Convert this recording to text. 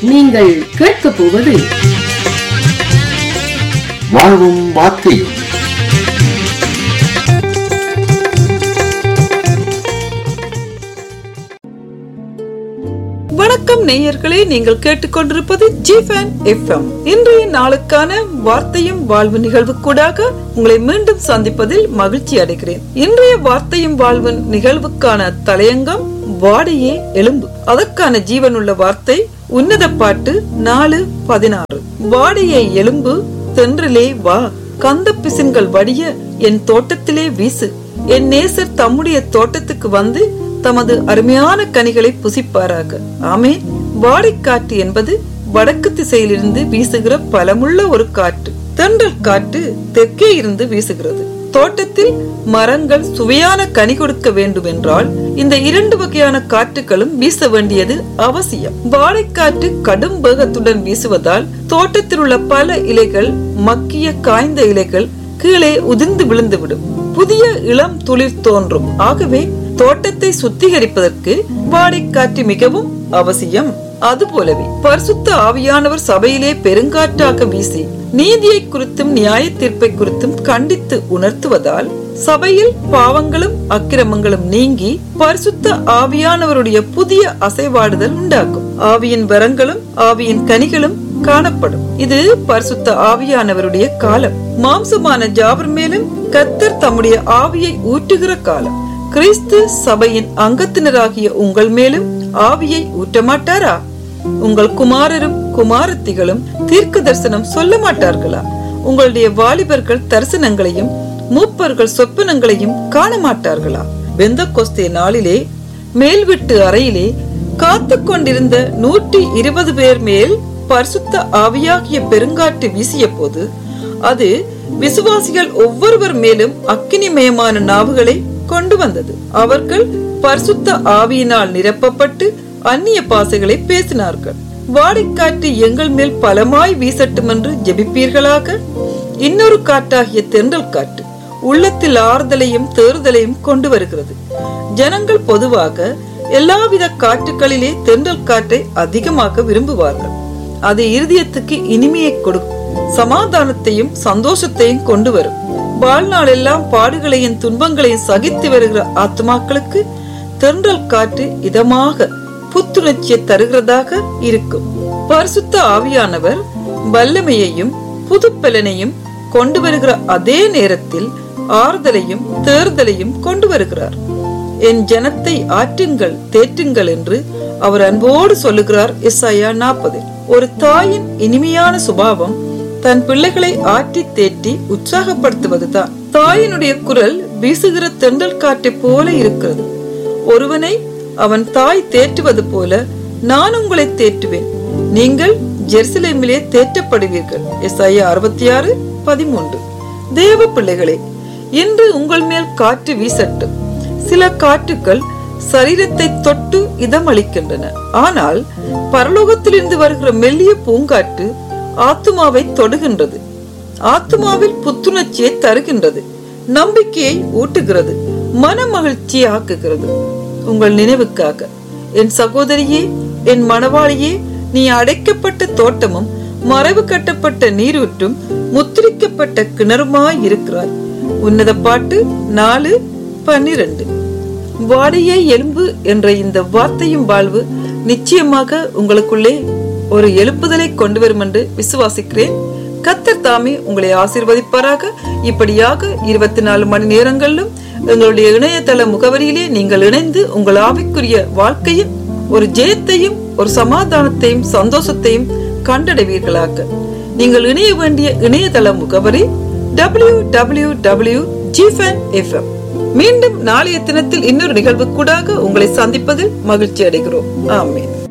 நீங்கள் கேட்கப் போவது வாழ்வும் வார்த்தையும் வணக்கம் நேயர்களே நீங்கள் கேட்டுக்கொண்டிருப்பது ஜிஃபன் எஃப்எம் இன்றைய நாளுக்கான வார்த்தையும் வாழ்வு நிகழ்வுக்கூடாக உங்களை மீண்டும் சந்திப்பதில் மகிழ்ச்சி அடைகிறேன் இன்றைய வார்த்தையும் வாழ்வு நிகழ்வுக்கான தலையங்கம் வாடையே எலும்பு அதற்கான ஜீவனுள்ள வார்த்தை உன்னத பாட்டு நாலு பதினாறு வாடையே எலும்பு தென்றலே வா கந்த பிசின்கள் வடிய என் தோட்டத்திலே வீசு என் நேசர் தம்முடைய தோட்டத்துக்கு வந்து தமது அருமையான கனிகளை புசிப்பாராக ஆமே வாடைக்காற்று என்பது வடக்கு திசையிலிருந்து வீசுகிற பலமுள்ள ஒரு காற்று தென்றல் காற்று தெற்கே இருந்து வீசுகிறது தோட்டத்தில் மரங்கள் சுவையான கனி கொடுக்க வேண்டும் என்றால் இந்த இரண்டு வகையான காற்றுகளும் வீச வேண்டியது அவசியம் வாழைக்காற்று கடும் வேகத்துடன் வீசுவதால் தோட்டத்தில் உள்ள பல இலைகள் மக்கிய காய்ந்த இலைகள் கீழே உதிர்ந்து விழுந்துவிடும் புதிய இளம் துளிர் தோன்றும் ஆகவே தோட்டத்தை சுத்திகரிப்பதற்கு வாடைக்காற்று மிகவும் அவசியம் அதுபோலவே பரிசுத்த ஆவியானவர் சபையிலே பெருங்காற்றாக வீசி நீதியை குறித்தும் நியாய தீர்ப்பை குறித்தும் கண்டித்து உணர்த்துவதால் சபையில் பாவங்களும் அக்கிரமங்களும் நீங்கி பரிசுத்த ஆவியானவருடைய புதிய அசைவாடுதல் உண்டாக்கும் ஆவியின் வரங்களும் ஆவியின் கனிகளும் காணப்படும் இது பரிசுத்த ஆவியானவருடைய காலம் மாம்சமான ஜாவர் மேலும் கத்தர் தம்முடைய ஆவியை ஊற்றுகிற காலம் கிறிஸ்து சபையின் அங்கத்தினராகிய உங்கள் மேலும் ஆவியை ஊற்ற மாட்டாரா உங்கள் குமாரரும் குமாரத்திகளும் தீர்க்க தரிசனம் சொல்ல மாட்டார்களா உங்களுடைய வாலிபர்கள் தரிசனங்களையும் மூப்பர்கள் சொப்பனங்களையும் காண மாட்டார்களா வெந்த கொஸ்தே நாளிலே மேல் வீட்டு அறையிலே காத்து கொண்டிருந்த நூற்றி இருபது பேர் மேல் பரிசுத்த ஆவியாகிய பெருங்காற்று வீசிய போது அது விசுவாசிகள் ஒவ்வொருவர் மேலும் அக்கினிமயமான நாவுகளை கொண்டு வந்தது அவர்கள் பரிசுத்த ஆவியினால் நிரப்பப்பட்டு அந்நிய பாசைகளை பேசினார்கள் வாடைக்காற்று எங்கள் மேல் பலமாய் வீசட்டும் என்று ஜெபிப்பீர்களாக இன்னொரு காற்றாகிய தென்றல் காற்று உள்ளத்தில் ஆறுதலையும் தேறுதலையும் கொண்டு வருகிறது ஜனங்கள் பொதுவாக எல்லாவித காற்றுகளிலே தென்றல் காற்றை அதிகமாக விரும்புவார்கள் அது இருதயத்துக்கு இனிமையை கொடுக்கும் சமாதானத்தையும் சந்தோஷத்தையும் கொண்டு வரும் வாழ்நாள் எல்லாம் பாடுகளையும் துன்பங்களையும் சகித்து வருகிற ஆத்மாக்களுக்கு தென்றல் காற்று இதமாக புத்துணர்ச்சியை தருகிறதாக இருக்கும் பரிசுத்த ஆவியானவர் வல்லமையையும் புதுப்பலனையும் கொண்டு வருகிற அதே நேரத்தில் ஆறுதலையும் தேர்தலையும் கொண்டு வருகிறார் என் ஜனத்தை ஆற்றுங்கள் தேற்றுங்கள் என்று அவர் அன்போடு சொல்லுகிறார் எஸ்ஐயா நாற்பதில் ஒரு தாயின் இனிமையான சுபாவம் தன் பிள்ளைகளை ஆற்றி தேற்றி உற்சாகப்படுத்துவதுதான் தாயினுடைய குரல் வீசுகிற தென்றல் காற்றை போல இருக்கிறது ஒருவனை அவன் தாய் தேற்றுவது போல நான் உங்களை தேற்றுவேன் நீங்கள் ஜெருசலேமிலே தேற்றப்படுவீர்கள் எஸ் ஐயா அறுபத்தி ஆறு பதிமூன்று தேவ பிள்ளைகளே இன்று உங்கள் மேல் காற்று வீசட்டும் சில காற்றுக்கள் சரீரத்தை தொட்டு இதமளிக்கின்றன ஆனால் பரலோகத்திலிருந்து வருகிற மெல்லிய பூங்காற்று ஆத்துமாவை தொடுகின்றது ஆத்துமாவில் புத்துணர்ச்சியை தருகின்றது நம்பிக்கையை ஊட்டுகிறது மன மகிழ்ச்சியை ஆக்குகிறது உங்கள் நினைவுக்காக என் சகோதரியே என் மணவாளியே நீ அடைக்கப்பட்ட தோட்டமும் மறைவு கட்டப்பட்ட நீரூற்றும் முத்திரிக்கப்பட்ட கிணறுமாய் இருக்கிறாய் உன்னத பாட்டு நாலு பன்னிரண்டு வாடையே எலும்பு என்ற இந்த வார்த்தையும் வாழ்வு நிச்சயமாக உங்களுக்குள்ளே ஒரு எழுப்புதலை கொண்டு வரும் என்று விசுவாசிக்கிறேன் கத்தர் தாமே உங்களை ஆசீர்வதிப்பாராக இப்படியாக இருபத்தி நாலு மணி நேரங்களிலும் எங்களுடைய இணையதள முகவரியிலே நீங்கள் இணைந்து உங்கள் ஆவிக்குரிய வாழ்க்கையில் ஒரு ஜெயத்தையும் ஒரு சமாதானத்தையும் சந்தோஷத்தையும் கண்டடைவீர்களாக நீங்கள் இணைய வேண்டிய இணையதள முகவரி டபிள்யூ டபிள்யூ டபிள்யூ ஜிஃபன் எஃப்எம் மீண்டும் நாளைய தினத்தில் இன்னொரு நிகழ்வு கூடாக உங்களை சந்திப்பதில் மகிழ்ச்சி அடைகிறோம் ஆமேன்